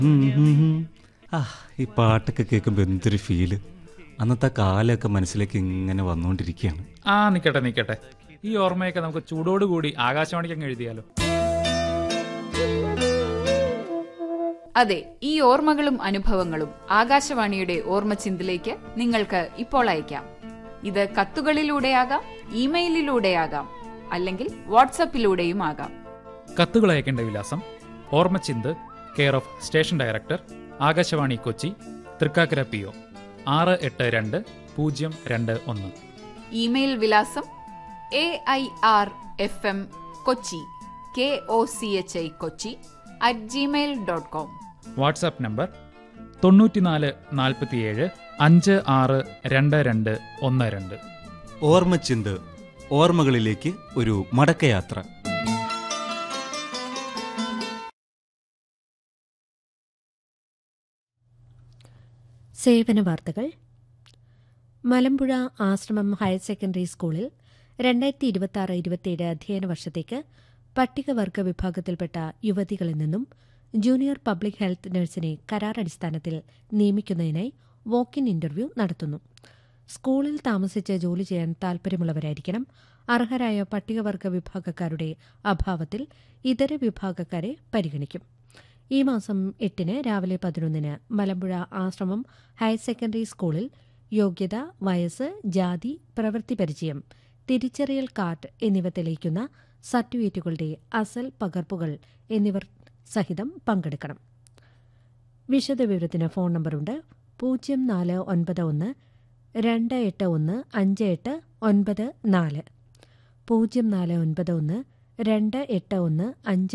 ഉം, ഉം, ഉം. ആ ഈ പാട്ടൊക്കെ കേൾക്കുമ്പോൾ എന്തൊരു ഫീല് അന്നത്തെ കാലമൊക്കെ മനസ്സിലേക്ക് ഇങ്ങനെ വന്നുകൊണ്ടിരിക്കുകയാണ് ആ നിക്കട്ടെ നിക്കട്ടെ ഈ ഓർമ്മയൊക്കെ നമുക്ക് ചൂടോടുകൂടി ആകാശവാണിക്ക് അങ്ങ് എഴുതിയാലോ അതെ ഈ ഓർമ്മകളും അനുഭവങ്ങളും ആകാശവാണിയുടെ ഓർമ്മച്ചിന്തിലേക്ക് നിങ്ങൾക്ക് ഇപ്പോൾ അയക്കാം ഇത് കത്തുകളിലൂടെയാകാം ഇമെയിലിലൂടെയാകാം അല്ലെങ്കിൽ വാട്സപ്പിലൂടെയും ആകാം കത്തുകൾ അയക്കേണ്ട വിലാസം Ormachinthu care of station director Akashvani Kochi Thrikkakara P O ആറ് എട്ട് രണ്ട് പൂജ്യം രണ്ട് ഒന്ന് ഇമെയിൽ വിലാസം A I R F M Kochi K O C H I Kochi at Gmail dot com WhatsApp number തൊണ്ണൂറ്റിനാല് നാൽപ്പത്തിയേഴ് അഞ്ച് ആറ് രണ്ട് രണ്ട് ഒന്ന് രണ്ട് ഓർമ്മച്ചിന്ത് ഓർമ്മകളിലേക്ക് ഒരു മടക്കയാത്ര സേവന വാർത്തകൾ മലമ്പുഴ ആശ്രമം ഹയർ സെക്കൻഡറി സ്കൂളിൽ രണ്ടായിരത്തി ഇരുപത്തി ആറ് ഇരുപത്തിയേഴ് അധ്യയന വർഷത്തേക്ക് പട്ടികവർഗ വിഭാഗത്തിൽപ്പെട്ട യുവതികളിൽ നിന്നും ജൂനിയർ പബ്ലിക് ഹെൽത്ത് നഴ്സിനെ കരാർ അടിസ്ഥാനത്തിൽ നിയമിക്കുന്നതിനായി വോക്ക് ഇൻ ഇന്റർവ്യൂ നടത്തുന്നു സ്കൂളിൽ താമസിച്ച് ജോലി ചെയ്യാൻ താൽപര്യമുള്ളവരായിരിക്കണം അർഹരായ പട്ടികവർഗ വിഭാഗക്കാരുടെ അഭാവത്തിൽ ഇതര വിഭാഗക്കാരെ പരിഗണിക്കും ഈ മാസം എട്ടിന് രാവിലെ പതിനൊന്നിന് മലമ്പുഴ ആശ്രമം ഹയർ സെക്കൻഡറി സ്കൂളിൽ യോഗ്യത വയസ്സ് ജാതി പ്രവൃത്തി പരിചയം തിരിച്ചറിയൽ കാർഡ് എന്നിവ തെളിയിക്കുന്ന സർട്ടിഫിക്കറ്റുകളുടെ അസൽ പകർപ്പുകൾ എന്നിവർ സഹിതം പങ്കെടുക്കണം വിശദവിവരത്തിന് ഫോൺ നമ്പറുണ്ട് പൂജ്യം നാല് ഒൻപത് ഒന്ന് രണ്ട് എട്ട് ഒന്ന് അഞ്ച് എട്ട് ഒൻപത് നാല് പൂജ്യം നാല് ഒൻപത് ഒന്ന് രണ്ട് എട്ട് ഒന്ന് അഞ്ച്